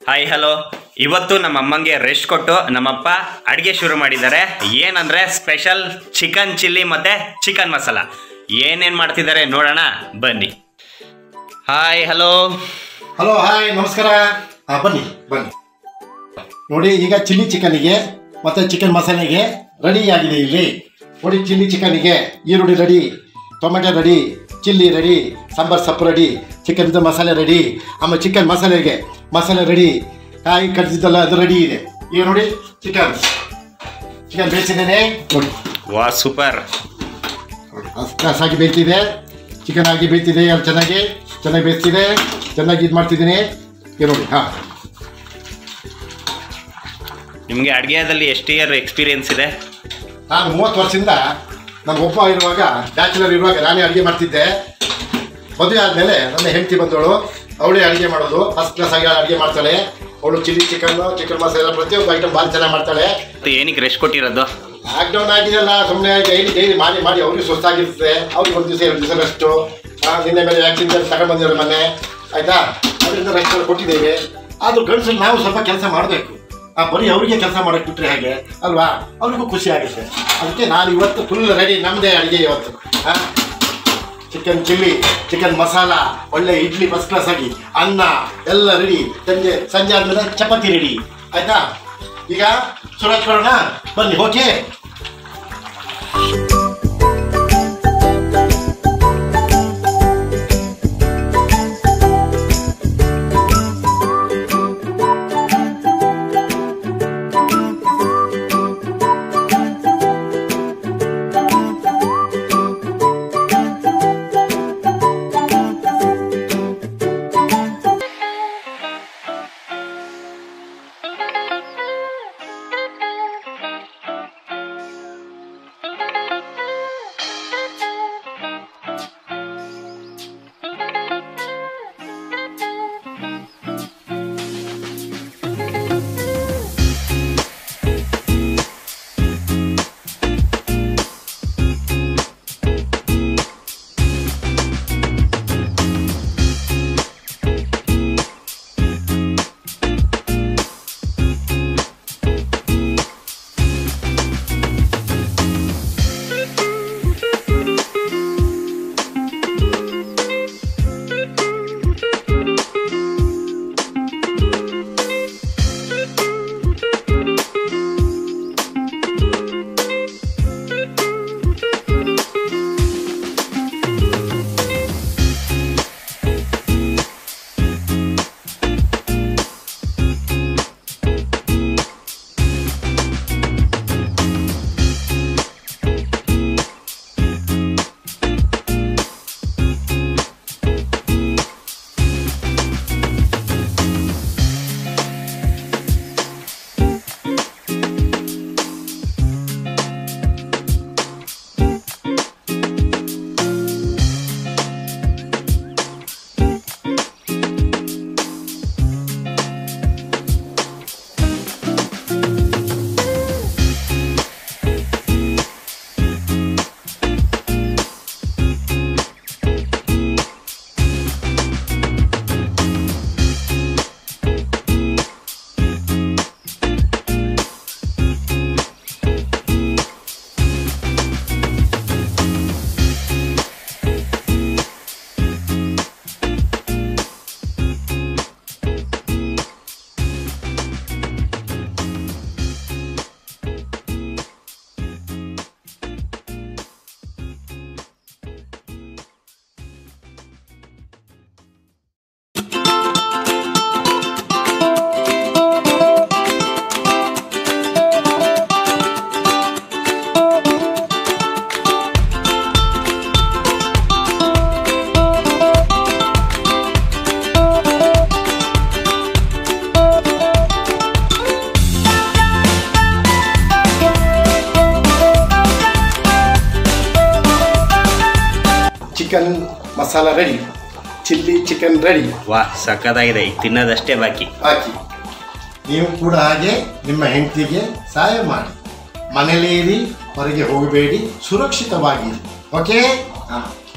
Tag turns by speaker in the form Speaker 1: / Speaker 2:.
Speaker 1: hi hello ಇವತ್ತು ನಮ್ಮ ಅಮ್ಮಂಗೆ ರೆಸ್ಟ್ ಕೊಟ್ಟು ನಮ್ಮಪ್ಪ ಅಡುಗೆ ಶುರು ಮಾಡಿದ್ದಾರೆ ಏನಂದ್ರೆ ಸ್ಪೆಷಲ್ ಚಿಕನ್ ಚಿಲ್ಲಿ ಮತ್ತೆ ಚಿಕನ್ ಮಸಾಲ ಏನೇನು ಮಾಡ್ತಿದ್ದಾರೆ ನೋಡೋಣ ಬನ್ನಿ ಹಾಯ್ ಹಲೋ
Speaker 2: ಹಲೋ ಹಾಯ್ ನಮಸ್ಕಾರ ಹಾಂ ಬನ್ನಿ ಬನ್ನಿ ನೋಡಿ ಈಗ ಚಿಲ್ಲಿ ಚಿಕನ್ನಿಗೆ ಮತ್ತು ಚಿಕನ್ ಮಸಾಲೆಗೆ ರೆಡಿ ಆಗಿದೆ ಇಲ್ಲಿ ನೋಡಿ ಚಿಲ್ಲಿ ಚಿಕನ್ನಿಗೆ ಈರುಳ್ಳಿ ready tomato ready chilli ready ಸಾಂಬಾರ್ ಸೊಪ್ಪು ರೆಡಿ ಚಿಕನ್ ಮಸಾಲೆ ರೆಡಿ ಆಮೇಲೆ ಚಿಕನ್ ಮಸಾಲೆಗೆ ಮಸಾಲೆ ರೆಡಿ ಕಾಯಿ ಕಟ್ಟಿದ್ದಲ್ಲ ಅದು ರೆಡಿ ಇದೆ ಈಗ ನೋಡಿ ಚಿಕನ್ ಚಿಕನ್ ಬೇಯಿಸಿದ್ದೇನೆ ನೋಡಿ
Speaker 1: ವಾ ಸೂಪರ್
Speaker 2: ಸಾಗಿ ಬೇಯ್ತಿದೆ ಚಿಕನ್ ಆಗಿ ಬೇಯ್ತಿದೆ ಅದು ಚೆನ್ನಾಗಿ ಚೆನ್ನಾಗಿ ಬೇಯಿಸ್ತಿದೆ ಚೆನ್ನಾಗಿ ಇದು ಮಾಡ್ತಿದ್ದೀನಿ ಈಗ ನೋಡಿ ಹಾಂ
Speaker 1: ನಿಮಗೆ ಅಡುಗೆದಲ್ಲಿ ಎಷ್ಟು ಇಯರ್ ಎಕ್ಸ್ಪೀರಿಯನ್ಸ್ ಇದೆ
Speaker 2: ನಾನು ಮೂವತ್ತು ವರ್ಷದಿಂದ ನಾನು ಒಬ್ಬ ಇರುವಾಗ ಬ್ಯಾಚುಲರ್ ಇರುವಾಗ ನಾನೇ ಅಡುಗೆ ಮಾಡ್ತಿದ್ದೆ ಮದುವೆ ಆದಮೇಲೆ ನನ್ನ ಹೆಂಡತಿ ಬಂದವಳು ಅವಳೇ ಅಡುಗೆ ಮಾಡೋದು ಫಸ್ಟ್ ಕ್ಲಾಸ್ ಆಗಿ ಅಡುಗೆ ಮಾಡ್ತಾಳೆ ಅವಳು ಚಿಲ್ಲಿ ಚಿಕನ್ ಚಿಕನ್ ಮಸಾಲೆ ಪ್ರತಿಯೊಂದು ಐಟಮ್ ಭಾಳ ಚೆನ್ನಾಗಿ ಮಾಡ್ತಾಳೆ
Speaker 1: ಮತ್ತು ಏನಕ್ಕೆ ರೆಸ್ಟ್ ಕೊಟ್ಟಿರೋದು
Speaker 2: ಲಾಕ್ಡೌನ್ ಆಗಿದೆಯಲ್ಲ ಸುಮ್ಮನೆ ಡೈಲಿ ಡೈಲಿ ಮಾಡಿ ಮಾಡಿ ಅವ್ರಿಗೆ ಸುಸ್ತಾಗಿರ್ತದೆ ಅವ್ರಿಗೆ ಒಂದು ದಿವಸ ಎರಡು ದಿವಸ ರೆಸ್ಟು ನಿನ್ನೆ ಮೇಲೆ ವ್ಯಾಕ್ಸಿನ್ ತಗೊಂಡು ಬಂದಿರೋ ಮೊನ್ನೆ ಆಯ್ತಾ ಅದರಿಂದ ರೆಸ್ಟ್ ಕೊಟ್ಟಿದ್ದೇವೆ ಆದರೂ ಗಂಡಸಲ್ಲಿ ನಾವು ಸ್ವಲ್ಪ ಕೆಲಸ ಮಾಡಬೇಕು ಆ ಬರೀ ಅವರಿಗೆ ಕೆಲಸ ಮಾಡಕ್ಕೆ ಬಿಟ್ಟರೆ ಹಾಗೆ ಅಲ್ವಾ ಅವ್ರಿಗೂ ಖುಷಿ ಆಗುತ್ತೆ ಅದಕ್ಕೆ ನಾನು ಇವತ್ತು ಫುಲ್ ರೆಡಿ ನಮ್ಮದೇ ಅಡುಗೆ ಇವತ್ತು ಹಾಂ ಚಿಕನ್ ಚಿಲ್ಲಿ ಚಿಕನ್ ಮಸಾಲ ಒಳ್ಳೆ ಇಡ್ಲಿ ಫಸ್ಟ್ ಕ್ಲಾಸ್ ಆಗಿ ಅನ್ನ ಎಲ್ಲ ರೆಡಿ ಸಂಜೆ ಸಂಜೆ ಆದಮೇಲೆ ಚಪಾತಿ ರೆಡಿ ಆಯ್ತಾ ಈಗ ಶುರು ಹಚ್ಕೊಳ್ಳೋಣ ಬನ್ನಿ okay chicken masala ready chilli chicken ready
Speaker 1: ವಾ ಸಕ್ಕತ್ತಾಗಿದೆ ಈಗ ತಿನ್ನೋದಷ್ಟೇ ಬಾಕಿ
Speaker 2: ಹಾಕಿ ನೀವು ಕೂಡ ಹಾಗೆ ನಿಮ್ಮ ಹೆಂಡತಿಗೆ ಸಹಾಯ ಮಾಡಿ ಮನೇಲೇ ಇರಿ ಹೊರಗೆ ಹೋಗಬೇಡಿ ಸುರಕ್ಷಿತವಾಗಿ ಓಕೆ ಹಾಂ